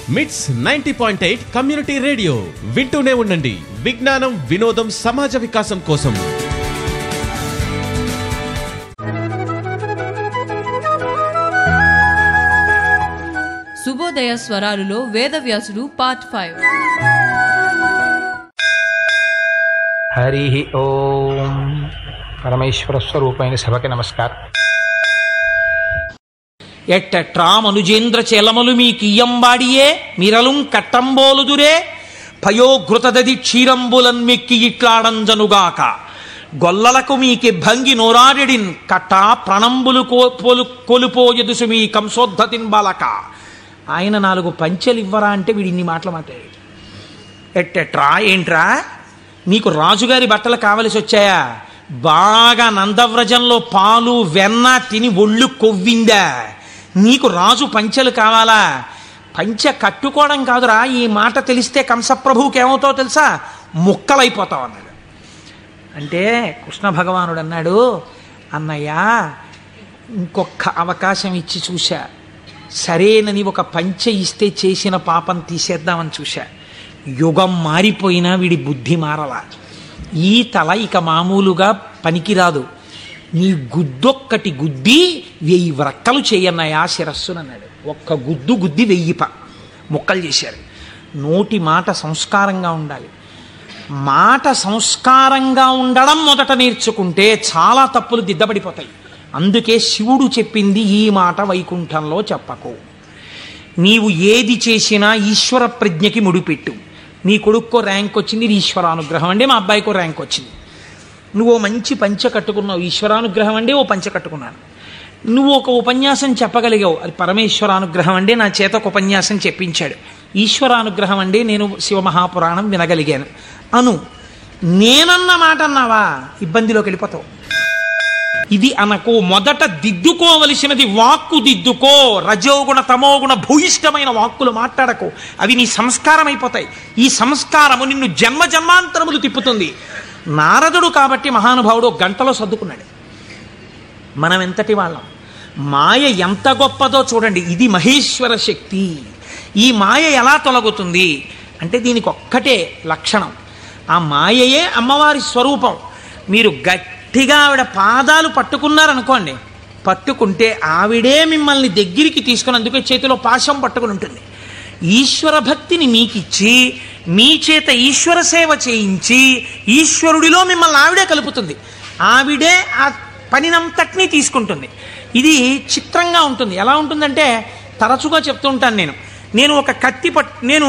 మిట్స్ ninety point eight community radio వింటూనే ఉండండి విజ్ఞానం వినోదం సమాజ వికాసం కోసం శుభోదయ స్వరాలులో వేదవ్యాసుడు పార్ట్ ఫైవ్ హరి ఓం పరమేశ్వర స్వరూపమైన సభకి నమస్కారం ఎట్టట్రా మనుజేంద్ర చెలమలు మీ కియ్యంబాడియే మిరలుం కట్టంబోలుదురే పయోఘృతదది క్షీరంబులన్ మెక్కి ఇట్లాడంజనుగాక గొల్లలకు మీకి భంగి నోరాడిడిన్ కట్ట ప్రణంబులు కోలు కొలుపోయదుసు మీ కంసోద్ధతిన్ బాలక ఆయన నాలుగు పంచెలు ఇవ్వరా అంటే వీడు ఇన్ని మాటలు మాట్లాడాడు ఎట్టెట్రా ఏంట్రా నీకు రాజుగారి బట్టలు కావలసి వచ్చాయా బాగా నందవ్రజంలో పాలు వెన్న తిని ఒళ్ళు కొవ్విందా నీకు రాజు పంచెలు కావాలా పంచె కట్టుకోవడం కాదురా ఈ మాట తెలిస్తే కంసప్రభువుకి ఏమవుతావో తెలుసా ముక్కలైపోతావు అన్నాడు అంటే కృష్ణ భగవానుడు అన్నాడు అన్నయ్య ఇంకొక అవకాశం ఇచ్చి చూశా సరేనని ఒక పంచె ఇస్తే చేసిన పాపం తీసేద్దామని చూశా యుగం మారిపోయినా వీడి బుద్ధి మారలా ఈ తల ఇక మామూలుగా పనికిరాదు నీ గుద్దొక్కటి గుద్ది వెయ్యి వ్రక్కలు చేయన్నయా శిరస్సునన్నాడు ఒక్క గుద్దు గుద్ది వెయ్యి ప ముక్కలు చేశారు నోటి మాట సంస్కారంగా ఉండాలి మాట సంస్కారంగా ఉండడం మొదట నేర్చుకుంటే చాలా తప్పులు దిద్దబడిపోతాయి అందుకే శివుడు చెప్పింది ఈ మాట వైకుంఠంలో చెప్పకు నీవు ఏది చేసినా ఈశ్వర ప్రజ్ఞకి ముడిపెట్టు నీ కొడుక్కో ర్యాంక్ వచ్చింది ఇది ఈశ్వరానుగ్రహం అండి మా అబ్బాయికో ర్యాంక్ వచ్చింది నువ్వు ఓ మంచి పంచ కట్టుకున్నావు ఈశ్వరానుగ్రహం అండి ఓ పంచ కట్టుకున్నాను నువ్వు ఒక ఉపన్యాసం చెప్పగలిగావు అది పరమేశ్వరానుగ్రహం అండి నా చేత ఒక ఉపన్యాసం చెప్పించాడు ఈశ్వరానుగ్రహం అండి నేను శివమహాపురాణం వినగలిగాను అను నేనన్న మాట అన్నావా ఇబ్బందిలోకి వెళ్ళిపోతావు ఇది అనకు మొదట దిద్దుకోవలసినది వాక్కు దిద్దుకో రజోగుణ తమోగుణ భూయిష్టమైన వాక్కులు మాట్లాడకు అవి నీ సంస్కారం అయిపోతాయి ఈ సంస్కారము నిన్ను జన్మ జన్మాంతరములు తిప్పుతుంది నారదుడు కాబట్టి మహానుభావుడు ఒక గంటలో సర్దుకున్నాడు మనం ఎంతటి వాళ్ళం మాయ ఎంత గొప్పదో చూడండి ఇది మహేశ్వర శక్తి ఈ మాయ ఎలా తొలగుతుంది అంటే దీనికి ఒక్కటే లక్షణం ఆ మాయయే అమ్మవారి స్వరూపం మీరు గట్టిగా ఆవిడ పాదాలు పట్టుకున్నారనుకోండి పట్టుకుంటే ఆవిడే మిమ్మల్ని దగ్గరికి తీసుకుని అందుకే చేతిలో పాశం పట్టుకుని ఉంటుంది ఈశ్వర భక్తిని మీకిచ్చి మీ చేత ఈశ్వర సేవ చేయించి ఈశ్వరుడిలో మిమ్మల్ని ఆవిడే కలుపుతుంది ఆవిడే ఆ పనినంతటినీ తీసుకుంటుంది ఇది చిత్రంగా ఉంటుంది ఎలా ఉంటుందంటే తరచుగా చెప్తూ ఉంటాను నేను నేను ఒక కత్తి పట్ నేను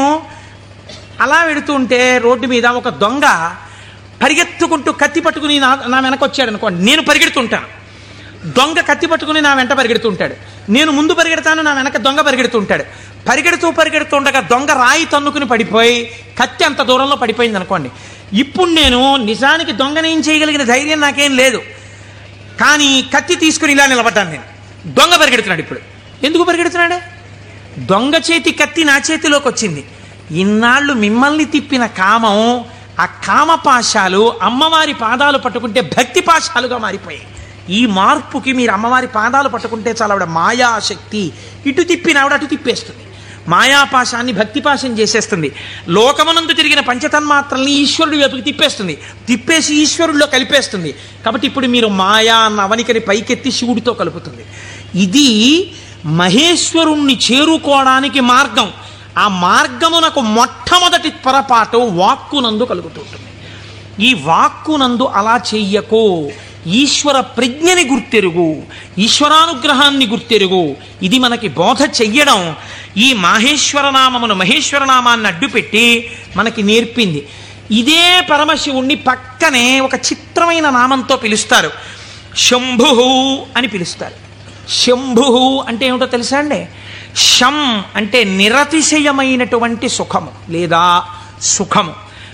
అలా వెడుతూ ఉంటే రోడ్డు మీద ఒక దొంగ పరిగెత్తుకుంటూ కత్తి పట్టుకుని నా నా వెనక వచ్చాడు అనుకోండి నేను పరిగెడుతుంటాను దొంగ కత్తి పట్టుకుని నా వెంట పరిగెడుతుంటాడు నేను ముందు పరిగెడతాను నా వెనక దొంగ పరిగెడుతుంటాడు పరిగెడుతూ పరిగెడుతుండగా దొంగ రాయి తన్నుకుని పడిపోయి కత్తి అంత దూరంలో పడిపోయింది అనుకోండి ఇప్పుడు నేను నిజానికి దొంగని ఏం చేయగలిగిన ధైర్యం నాకేం లేదు కానీ కత్తి తీసుకుని ఇలా నిలబడ్డాను నేను దొంగ పరిగెడుతున్నాడు ఇప్పుడు ఎందుకు పరిగెడుతున్నాడు దొంగ చేతి కత్తి నా చేతిలోకి వచ్చింది ఇన్నాళ్ళు మిమ్మల్ని తిప్పిన కామం ఆ కామపాశాలు అమ్మవారి పాదాలు పట్టుకుంటే భక్తి పాశాలుగా మారిపోయాయి ఈ మార్పుకి మీరు అమ్మవారి పాదాలు పట్టుకుంటే చాలా ఆవిడ మాయాశక్తి ఇటు తిప్పిన ఆవిడ అటు తిప్పేస్తుంది మాయాపాశాన్ని భక్తిపాశం చేసేస్తుంది లోకమనందు తిరిగిన పంచతన్మాత్రల్ని ఈశ్వరుడి వైపుకి తిప్పేస్తుంది తిప్పేసి ఈశ్వరుడిలో కలిపేస్తుంది కాబట్టి ఇప్పుడు మీరు మాయా అన్న అవనికని పైకెత్తి శివుడితో కలుపుతుంది ఇది మహేశ్వరుణ్ణి చేరుకోవడానికి మార్గం ఆ మార్గమునకు మొట్టమొదటి పొరపాటు వాక్కునందు కలుగుతుంటుంది ఈ వాక్కునందు అలా చెయ్యకు ఈశ్వర ప్రజ్ఞని గుర్తెరుగు ఈశ్వరానుగ్రహాన్ని గుర్తెరుగు ఇది మనకి బోధ చెయ్యడం ఈ మాహేశ్వర నామమును మహేశ్వర నామాన్ని అడ్డుపెట్టి మనకి నేర్పింది ఇదే పరమశివుణ్ణి పక్కనే ఒక చిత్రమైన నామంతో పిలుస్తారు శంభు అని పిలుస్తారు శంభు అంటే ఏమిటో తెలుసా అండి శం అంటే నిరతిశయమైనటువంటి సుఖము లేదా సుఖము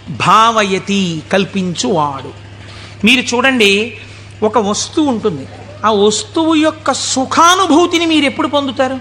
భావయతి కల్పించువాడు మీరు చూడండి ఒక వస్తువు ఉంటుంది ఆ వస్తువు యొక్క సుఖానుభూతిని మీరు ఎప్పుడు పొందుతారు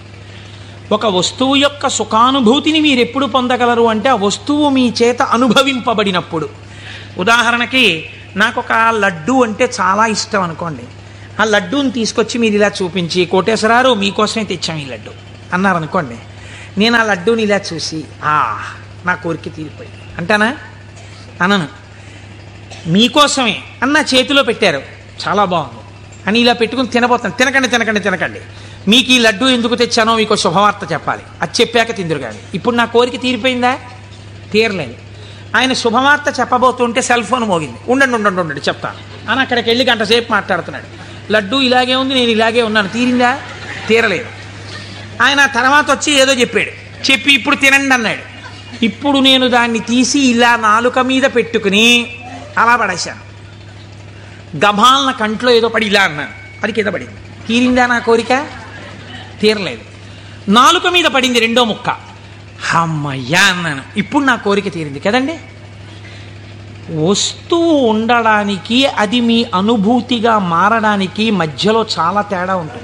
ఒక వస్తువు యొక్క సుఖానుభూతిని మీరు ఎప్పుడు పొందగలరు అంటే ఆ వస్తువు మీ చేత అనుభవింపబడినప్పుడు ఉదాహరణకి నాకు ఒక లడ్డు అంటే చాలా ఇష్టం అనుకోండి ఆ లడ్డూని తీసుకొచ్చి మీరు ఇలా చూపించి కోటేశ్వరారు మీకోసమే తెచ్చాం ఈ లడ్డు అన్నారనుకోండి నేను ఆ లడ్డూని ఇలా చూసి ఆ నా కోరిక తీరిపోయింది అంటానా అనను మీకోసమే అని నా చేతిలో పెట్టారు చాలా బాగుంది అని ఇలా పెట్టుకుని తినబోతాను తినకండి తినకండి తినకండి మీకు ఈ లడ్డు ఎందుకు తెచ్చానో మీకు శుభవార్త చెప్పాలి అది చెప్పాక తిందురు కానీ ఇప్పుడు నా కోరిక తీరిపోయిందా తీరలేదు ఆయన శుభవార్త చెప్పబోతుంటే సెల్ ఫోన్ మోగింది ఉండండి ఉండండి ఉండండి చెప్తాను అని అక్కడికి వెళ్ళి గంట సేపు మాట్లాడుతున్నాడు లడ్డు ఇలాగే ఉంది నేను ఇలాగే ఉన్నాను తీరిందా తీరలేదు ఆయన తర్వాత వచ్చి ఏదో చెప్పాడు చెప్పి ఇప్పుడు తినండి అన్నాడు ఇప్పుడు నేను దాన్ని తీసి ఇలా నాలుక మీద పెట్టుకుని అలా పడేశాను గభాలన కంట్లో ఏదో పడి ఇలా అన్నాను అది కింద పడింది తీరిందా నా కోరిక తీరలేదు నాలుక మీద పడింది రెండో ముక్క అమ్మయ్యా అన్నాను ఇప్పుడు నా కోరిక తీరింది కదండి వస్తువు ఉండడానికి అది మీ అనుభూతిగా మారడానికి మధ్యలో చాలా తేడా ఉంటుంది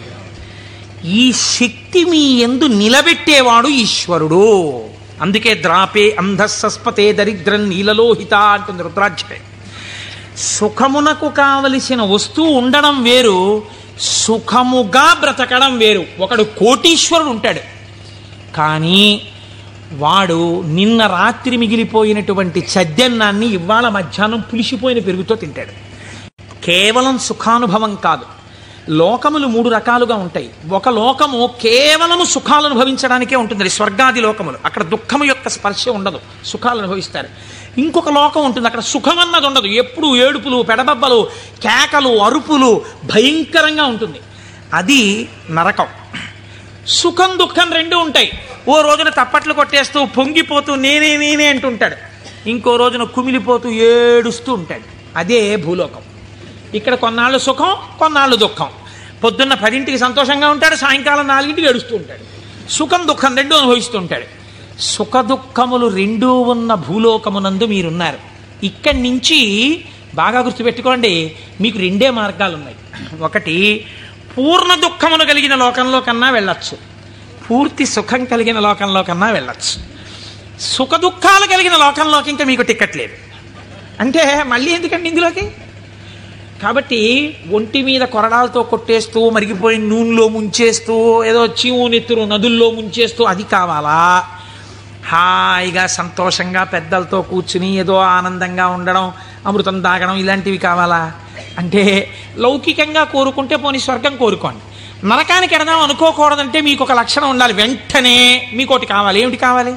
ఈ శక్తి మీ ఎందు నిలబెట్టేవాడు ఈశ్వరుడు అందుకే ద్రాపే అంధస్సస్పతే దరిద్రం నీలలోహిత అంటుంది రుద్రాధ్యాయం సుఖమునకు కావలసిన వస్తువు ఉండడం వేరు సుఖముగా బ్రతకడం వేరు ఒకడు కోటీశ్వరుడు ఉంటాడు కానీ వాడు నిన్న రాత్రి మిగిలిపోయినటువంటి చద్దన్నాన్ని ఇవాళ మధ్యాహ్నం పులిసిపోయిన పెరుగుతో తింటాడు కేవలం సుఖానుభవం కాదు లోకములు మూడు రకాలుగా ఉంటాయి ఒక లోకము కేవలము సుఖాలు అనుభవించడానికే ఉంటుంది స్వర్గాది లోకములు అక్కడ దుఃఖము యొక్క స్పర్శ ఉండదు సుఖాలు అనుభవిస్తారు ఇంకొక లోకం ఉంటుంది అక్కడ సుఖం అన్నది ఉండదు ఎప్పుడు ఏడుపులు పెడబబ్బలు కేకలు అరుపులు భయంకరంగా ఉంటుంది అది నరకం సుఖం దుఃఖం రెండు ఉంటాయి ఓ రోజున తప్పట్లు కొట్టేస్తూ పొంగిపోతూ నేనే నేనే అంటుంటాడు ఇంకో రోజున కుమిలిపోతూ ఏడుస్తూ ఉంటాడు అదే భూలోకం ఇక్కడ కొన్నాళ్ళు సుఖం కొన్నాళ్ళు దుఃఖం పొద్దున్న పదింటికి సంతోషంగా ఉంటాడు సాయంకాలం నాలుగింటికి ఏడుస్తూ ఉంటాడు సుఖం దుఃఖం రెండు అనుభవిస్తూ ఉంటాడు సుఖ దుఃఖములు రెండూ ఉన్న భూలోకమునందు మీరున్నారు ఇక్కడి నుంచి బాగా గుర్తుపెట్టుకోండి మీకు రెండే మార్గాలు ఉన్నాయి ఒకటి పూర్ణ దుఃఖమును కలిగిన లోకంలో కన్నా వెళ్ళచ్చు పూర్తి సుఖం కలిగిన లోకంలో కన్నా వెళ్ళచ్చు సుఖ దుఃఖాలు కలిగిన లోకంలోకి ఇంకా మీకు టికెట్ లేదు అంటే మళ్ళీ ఎందుకండి ఇందులోకి కాబట్టి ఒంటి మీద కొరడాలతో కొట్టేస్తూ మరిగిపోయిన నూనెలో ముంచేస్తూ ఏదో చీము నెత్తురు నదుల్లో ముంచేస్తూ అది కావాలా హాయిగా సంతోషంగా పెద్దలతో కూర్చుని ఏదో ఆనందంగా ఉండడం అమృతం తాగడం ఇలాంటివి కావాలా అంటే లౌకికంగా కోరుకుంటే పోనీ స్వర్గం కోరుకోండి నరకానికి ఎడదాం అనుకోకూడదంటే మీకు ఒక లక్షణం ఉండాలి వెంటనే మీకు ఒకటి కావాలి ఏమిటి కావాలి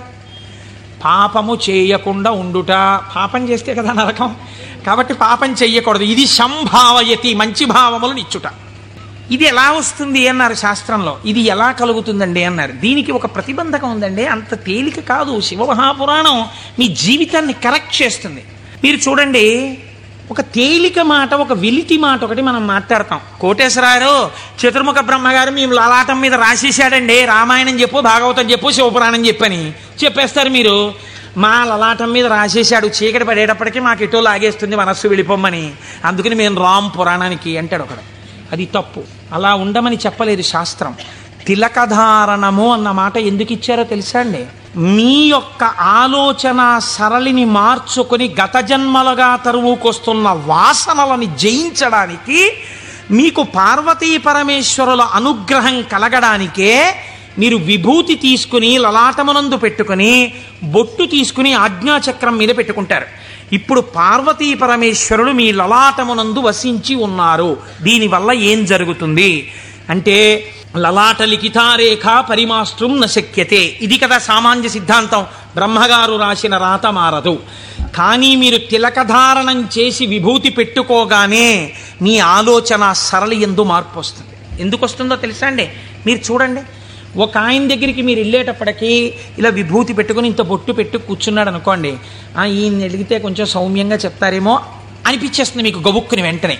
పాపము చేయకుండా ఉండుట పాపం చేస్తే కదా నరకం కాబట్టి పాపం చెయ్యకూడదు ఇది సంభావయతి మంచి భావములను ఇచ్చుట ఇది ఎలా వస్తుంది అన్నారు శాస్త్రంలో ఇది ఎలా కలుగుతుందండి అన్నారు దీనికి ఒక ప్రతిబంధకం ఉందండి అంత తేలిక కాదు శివమహాపురాణం మీ జీవితాన్ని కరెక్ట్ చేస్తుంది మీరు చూడండి ఒక తేలిక మాట ఒక వెలితి మాట ఒకటి మనం మాట్లాడతాం కోటేశ్వరారు చతుర్ముఖ బ్రహ్మగారు మేము లలాటం మీద రాసేసాడండి రామాయణం చెప్పు భాగవతం చెప్పు శివపురాణం చెప్పని చెప్పేస్తారు మీరు మా లలాటం మీద రాసేసాడు చీకటి పడేటప్పటికీ మాకు ఎటో లాగేస్తుంది మనస్సు వెళ్ళిపోమ్మని అందుకని మేము రామ్ పురాణానికి అంటాడు ఒకడు అది తప్పు అలా ఉండమని చెప్పలేదు శాస్త్రం తిలకధారణము అన్న మాట ఎందుకు ఇచ్చారో తెలుసా అండి మీ యొక్క ఆలోచన సరళిని మార్చుకొని గత జన్మలుగా తరువుకొస్తున్న వాసనలని జయించడానికి మీకు పార్వతీ పరమేశ్వరుల అనుగ్రహం కలగడానికే మీరు విభూతి తీసుకుని లలాటమునందు పెట్టుకుని బొట్టు తీసుకుని ఆజ్ఞాచక్రం మీద పెట్టుకుంటారు ఇప్పుడు పార్వతీ పరమేశ్వరుడు మీ లలాటమునందు వసించి ఉన్నారు దీనివల్ల ఏం జరుగుతుంది అంటే లలాట లిఖితారేఖ పరిమాస్త్రం నశక్యతే ఇది కదా సామాన్య సిద్ధాంతం బ్రహ్మగారు రాసిన రాత మారదు కానీ మీరు తిలకధారణం చేసి విభూతి పెట్టుకోగానే మీ ఆలోచన సరళి ఎందు మార్పు వస్తుంది ఎందుకు వస్తుందో తెలుసా అండి మీరు చూడండి ఒక ఆయన దగ్గరికి మీరు వెళ్ళేటప్పటికీ ఇలా విభూతి పెట్టుకుని ఇంత బొట్టు పెట్టు కూర్చున్నాడు అనుకోండి "ఆ, ఈయన్ని అడిగితే కొంచెం సౌమ్యంగా చెప్తారేమో అనిపించేస్తుంది మీకు గబుక్కుని వెంటనే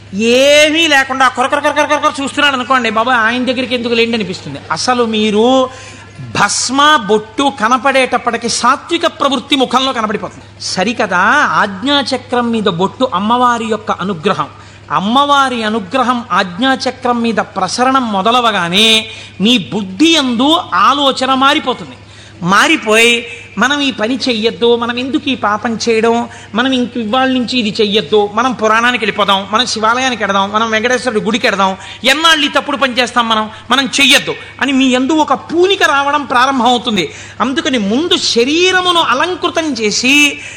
ఏమీ లేకుండా కొరకొర కొరకొర కొరకొర చూస్తున్నాడు అనుకోండి బాబా ఆయన దగ్గరికి ఎందుకు లేండి అనిపిస్తుంది అసలు మీరు భస్మ బొట్టు కనపడేటప్పటికి సాత్విక ప్రవృత్తి ముఖంలో కనపడిపోతుంది సరికదా ఆజ్ఞాచక్రం మీద బొట్టు అమ్మవారి యొక్క అనుగ్రహం అమ్మవారి అనుగ్రహం ఆజ్ఞాచక్రం మీద ప్రసరణం మొదలవగానే మీ బుద్ధి అందు ఆలోచన మారిపోతుంది మారిపోయి మనం ఈ పని చెయ్యొద్దు మనం ఎందుకు ఈ పాపం చేయడం మనం ఇంక ఇవాళ నుంచి ఇది చెయ్యొద్దు మనం పురాణానికి వెళ్ళిపోదాం మనం శివాలయానికి వెడదాం మనం వెంకటేశ్వరుడి గుడికి వెడదాం ఎన్నాళ్ళు ఈ తప్పుడు పని చేస్తాం మనం మనం చెయ్యొద్దు అని మీ ఎందు ఒక పూనిక రావడం ప్రారంభం అవుతుంది అందుకని ముందు శరీరమును అలంకృతం చేసి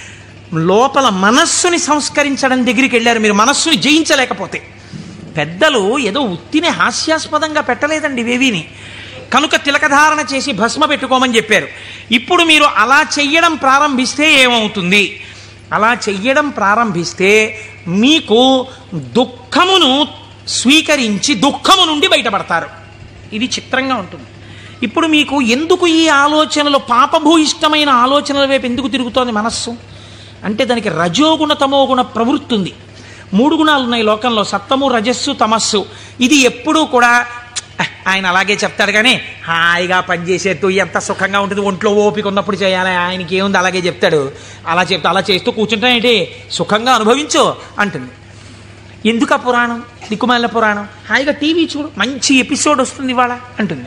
లోపల మనస్సుని సంస్కరించడం దగ్గరికి వెళ్ళారు మీరు మనస్సుని జయించలేకపోతే పెద్దలు ఏదో ఉత్తిని హాస్యాస్పదంగా పెట్టలేదండి ఇవేవీని కనుక తిలకధారణ చేసి భస్మ పెట్టుకోమని చెప్పారు ఇప్పుడు మీరు అలా చెయ్యడం ప్రారంభిస్తే ఏమవుతుంది అలా చెయ్యడం ప్రారంభిస్తే మీకు దుఃఖమును స్వీకరించి దుఃఖము నుండి బయటపడతారు ఇది చిత్రంగా ఉంటుంది ఇప్పుడు మీకు ఎందుకు ఈ ఆలోచనలు పాపభూయిష్టమైన ఆలోచనల వైపు ఎందుకు తిరుగుతోంది మనస్సు అంటే దానికి రజోగుణ తమోగుణ ప్రవృత్తి ఉంది మూడు గుణాలు ఉన్నాయి లోకంలో సత్తము రజస్సు తమస్సు ఇది ఎప్పుడూ కూడా "అహ్, ఆయన అలాగే చెప్తాడు కానీ హాయిగా పనిచేసేట్టు ఎంత సుఖంగా ఉంటుంది ఒంట్లో ఓపిక ఉన్నప్పుడు చేయాలి ఆయనకి ఏముంది అలాగే చెప్తాడు అలా చెప్తా అలా చేస్తూ కూర్చుంటానేంటి సుఖంగా అనుభవించు అంటుంది ఎందుకు ఆ పురాణం దిక్కుమాల పురాణం హాయిగా టీవీ చూడు మంచి ఎపిసోడ్ వస్తుంది ఇవాళ అంటుంది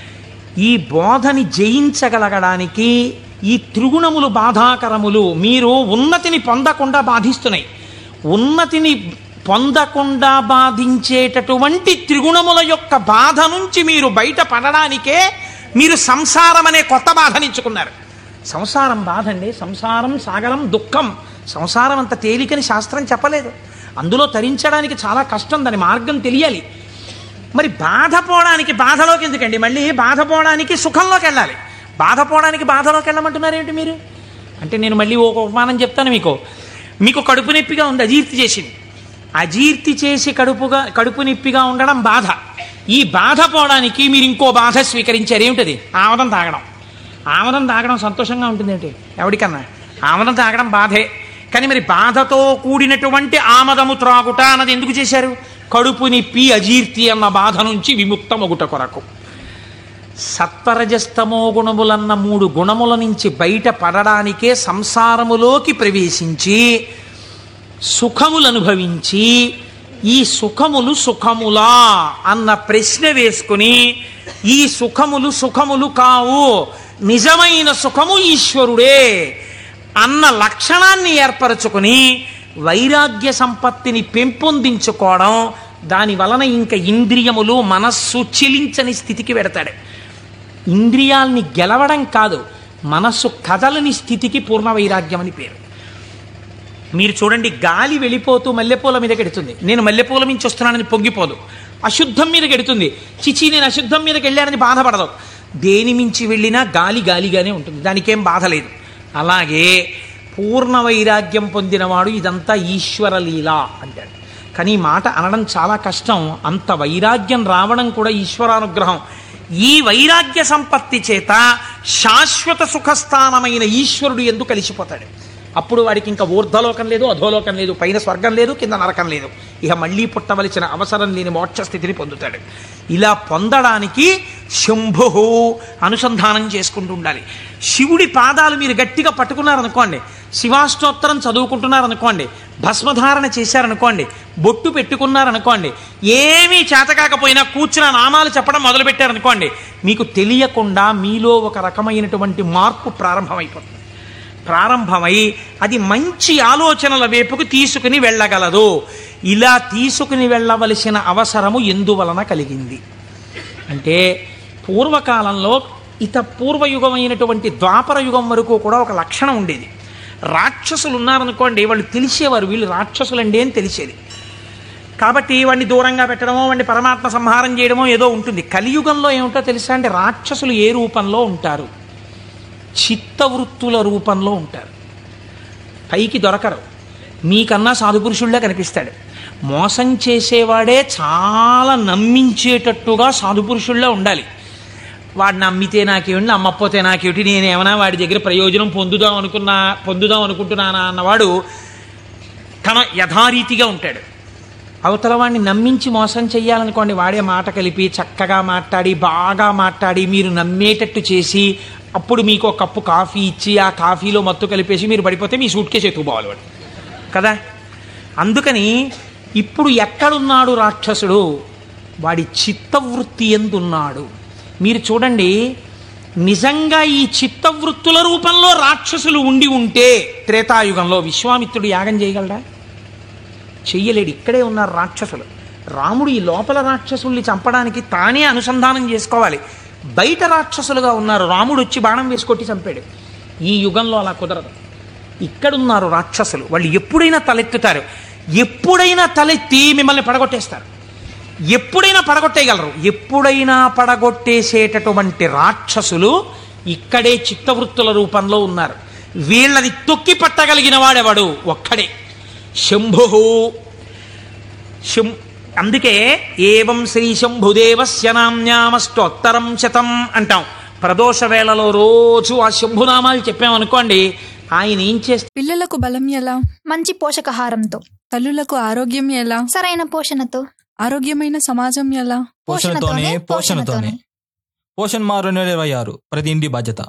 ఈ బోధని జయించగలగడానికి ఈ త్రిగుణములు బాధాకరములు మీరు ఉన్నతిని పొందకుండా బాధిస్తున్నాయి ఉన్నతిని పొందకుండా బాధించేటటువంటి త్రిగుణముల యొక్క బాధ నుంచి మీరు బయటపడడానికే మీరు సంసారం అనే కొత్త బాధనించుకున్నారు సంసారం బాధ అండి సంసారం సాగరం దుఃఖం సంసారం అంత తేలికని శాస్త్రం చెప్పలేదు అందులో తరించడానికి చాలా కష్టం దాని మార్గం తెలియాలి మరి బాధపోవడానికి బాధలోకి ఎందుకండి మళ్ళీ బాధపోవడానికి సుఖంలోకి వెళ్ళాలి బాధపోవడానికి బాధలోకి వెళ్ళమంటున్నారు ఏంటి మీరు అంటే నేను మళ్ళీ ఒక ఉపమానం చెప్తాను మీకు మీకు కడుపు నొప్పిగా ఉంది అజీర్తి చేసింది అజీర్తి చేసి కడుపుగా కడుపు నొప్పిగా ఉండడం బాధ ఈ బాధ పోవడానికి మీరు ఇంకో బాధ స్వీకరించారు ఏమిటది ఆమదం తాగడం ఆమదం తాగడం సంతోషంగా ఉంటుంది ఏంటి ఎవరికన్నా ఆమదం తాగడం బాధే కానీ మరి బాధతో కూడినటువంటి ఆమదము త్రాగుట అన్నది ఎందుకు చేశారు కడుపు నిప్పి అజీర్తి అన్న బాధ నుంచి విముక్తమొగుట కొరకు సత్వరజస్తమో గుణములన్న మూడు గుణముల నుంచి బయట పడడానికే సంసారములోకి ప్రవేశించి సుఖములు అనుభవించి ఈ సుఖములు సుఖములా అన్న ప్రశ్న వేసుకుని ఈ సుఖములు సుఖములు కావు నిజమైన సుఖము ఈశ్వరుడే అన్న లక్షణాన్ని ఏర్పరచుకుని వైరాగ్య సంపత్తిని పెంపొందించుకోవడం దాని వలన ఇంకా ఇంద్రియములు మనస్సు చిలించని స్థితికి పెడతాడు ఇంద్రియాల్ని గెలవడం కాదు మనస్సు కదలని స్థితికి పూర్ణ వైరాగ్యం అని పేరు మీరు చూడండి గాలి వెళ్ళిపోతూ మల్లెపూల మీద గెడుతుంది నేను మల్లెపూల మించి వస్తున్నానని పొంగిపోదు అశుద్ధం మీద గెడుతుంది చిచి నేను అశుద్ధం మీదకి వెళ్ళానని బాధపడదు దేని మించి వెళ్ళినా గాలి గాలిగానే ఉంటుంది దానికేం బాధ లేదు అలాగే పూర్ణ వైరాగ్యం పొందినవాడు ఇదంతా ఈశ్వర లీల అంటాడు కానీ ఈ మాట అనడం చాలా కష్టం అంత వైరాగ్యం రావడం కూడా ఈశ్వరానుగ్రహం ఈ వైరాగ్య సంపత్తి చేత శాశ్వత సుఖస్థానమైన ఈశ్వరుడు ఎందుకు కలిసిపోతాడు అప్పుడు వాడికి ఇంకా ఊర్ధ్వలోకం లేదు అధోలోకం లేదు పైన స్వర్గం లేదు కింద నరకం లేదు ఇక మళ్ళీ పుట్టవలసిన అవసరం లేని మోక్ష స్థితిని పొందుతాడు ఇలా పొందడానికి శంభు అనుసంధానం చేసుకుంటూ ఉండాలి శివుడి పాదాలు మీరు గట్టిగా పట్టుకున్నారనుకోండి శివాష్టోత్తరం చదువుకుంటున్నారనుకోండి భస్మధారణ చేశారనుకోండి బొట్టు పెట్టుకున్నారనుకోండి ఏమీ చేతకాకపోయినా కూర్చున్న నామాలు చెప్పడం మొదలుపెట్టారనుకోండి మీకు తెలియకుండా మీలో ఒక రకమైనటువంటి మార్పు ప్రారంభమైపోతుంది ప్రారంభమై అది మంచి ఆలోచనల వైపుకు తీసుకుని వెళ్ళగలదు ఇలా తీసుకుని వెళ్ళవలసిన అవసరము ఎందువలన కలిగింది అంటే పూర్వకాలంలో ఇత పూర్వయుగమైనటువంటి ద్వాపర యుగం వరకు కూడా ఒక లక్షణం ఉండేది రాక్షసులు ఉన్నారనుకోండి వాళ్ళు తెలిసేవారు వీళ్ళు రాక్షసులండి అని తెలిసేది కాబట్టి వాడిని దూరంగా పెట్టడమో వాడిని పరమాత్మ సంహారం చేయడమో ఏదో ఉంటుంది కలియుగంలో ఏమిటో తెలుసా అంటే రాక్షసులు ఏ రూపంలో ఉంటారు చిత్తవృత్తుల రూపంలో ఉంటారు పైకి దొరకరు మీకన్నా సాధుపురుషుళ్ళే కనిపిస్తాడు మోసం చేసేవాడే చాలా నమ్మించేటట్టుగా సాధుపురుషుల్లో ఉండాలి వాడు నమ్మితే నాకేమిటి నమ్మకపోతే నాకేమిటి నేనేమన్నా వాడి దగ్గర ప్రయోజనం పొందుదాం అనుకున్నా పొందుదాం అనుకుంటున్నానా అన్నవాడు తన యథారీతిగా ఉంటాడు అవతల వాడిని నమ్మించి మోసం చెయ్యాలనుకోండి వాడే మాట కలిపి చక్కగా మాట్లాడి బాగా మాట్లాడి మీరు నమ్మేటట్టు చేసి అప్పుడు మీకు ఒక కప్పు కాఫీ ఇచ్చి ఆ కాఫీలో మత్తు కలిపేసి మీరు పడిపోతే మీ సూట్ కేసు ఎత్తుకుపోవాలి వాడు కదా అందుకని ఇప్పుడు ఎక్కడున్నాడు రాక్షసుడు వాడి చిత్తవృత్తి ఎందున్నాడు మీరు చూడండి నిజంగా ఈ చిత్తవృత్తుల రూపంలో రాక్షసులు ఉండి ఉంటే త్రేతాయుగంలో విశ్వామిత్రుడు యాగం చేయగలడా చెయ్యలేడు ఇక్కడే ఉన్నారు రాక్షసులు రాముడు ఈ లోపల రాక్షసుల్ని చంపడానికి తానే అనుసంధానం చేసుకోవాలి బయట రాక్షసులుగా ఉన్నారు రాముడు వచ్చి బాణం వేసి కొట్టి చంపాడు ఈ యుగంలో అలా కుదరదు ఇక్కడున్నారు రాక్షసులు వాళ్ళు ఎప్పుడైనా తలెత్తుతారు ఎప్పుడైనా తలెత్తి మిమ్మల్ని పడగొట్టేస్తారు ఎప్పుడైనా పడగొట్టేయగలరు ఎప్పుడైనా పడగొట్టేసేటటువంటి రాక్షసులు ఇక్కడే చిత్తవృత్తుల రూపంలో ఉన్నారు వీళ్ళని తొక్కి పట్టగలిగిన వాడెవడు ఒక్కడే శంభు శం అందుకే ఏవం శ్రీ శంభుదేవస్య నామ్యామస్తోత్తరం శతం అంటాం ప్రదోష వేళలో రోజు ఆ శంభునామాలు చెప్పామనుకోండి ఆయన ఏం చేస్తారు పిల్లలకు బలం ఎలా మంచి పోషకాహారంతో తల్లులకు ఆరోగ్యం ఎలా సరైన పోషణతో ఆరోగ్యమైన సమాజం ఎలా పోషణతోనే పోషణతోనే పోషణ్ మారు ఇరవై ఆరు ప్రతి ఇంటి బాధ్యత